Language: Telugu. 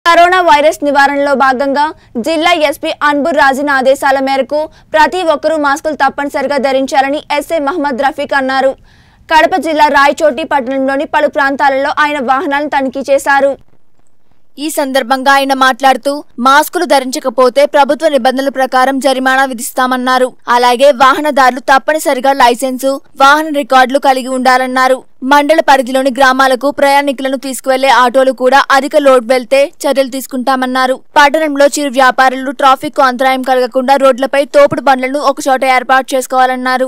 కరోనా వైరస్ నివారణలో భాగంగా జిల్లా ఎస్పీ అన్బుర్ రాజిన ఆదేశాల మేరకు ప్రతి ఒక్కరూ మాస్కులు తప్పనిసరిగా ధరించాలని ఎస్ఐ మహమ్మద్ రఫీక్ అన్నారు కడప జిల్లా రాయచోటి పట్టణంలోని పలు ప్రాంతాలలో ఆయన వాహనాలను తనిఖీ చేశారు ఈ సందర్భంగా ఆయన మాట్లాడుతూ మాస్కులు ధరించకపోతే ప్రభుత్వ నిబంధనల ప్రకారం జరిమానా విధిస్తామన్నారు అలాగే వాహనదారులు తప్పనిసరిగా లైసెన్సు వాహన రికార్డులు కలిగి ఉండాలన్నారు మండల పరిధిలోని గ్రామాలకు ప్రయాణికులను తీసుకువెళ్లే ఆటోలు కూడా అధిక లోడ్ వెళ్తే చర్యలు తీసుకుంటామన్నారు పట్టణంలో చిరు వ్యాపారులు ట్రాఫిక్ కు అంతరాయం కలగకుండా రోడ్లపై తోపుడు బండ్లను ఒకచోట ఏర్పాటు చేసుకోవాలన్నారు